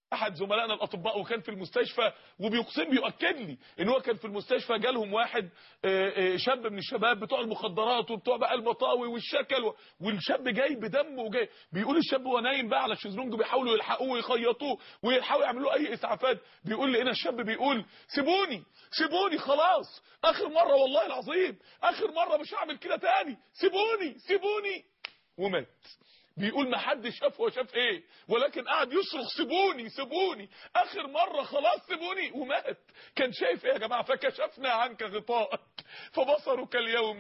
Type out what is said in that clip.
احد زملائنا الاطباء وكان في المستشفى وبيقسم بيؤكد لي ان هو كان في المستشفى جالهم واحد آه، آه، شاب من الشباب بتوع المخدرات وبتوع بقى المطاوي والشكل و- والشاب جاي بدم وجاي بيقول الشاب وهو نايم بقى على الشезлونج بيحاولوا يلحقوه ويخيطوه ويحاولوا يعملوا له اي اسعافات بيقول لي هنا الشاب بيقول سيبوني سيبوني خلاص اخر مره والله العظيم اخر مره مش هعمل كده تاني سيبوني سيبوني ومات بيقول ما حد شاف هو شاف ايه ولكن قعد يصرخ سيبوني سيبوني اخر مره خلاص سيبوني ومات كان شايف ايه يا جماعه فكشفنا عنك غطاءك فبصرك اليوم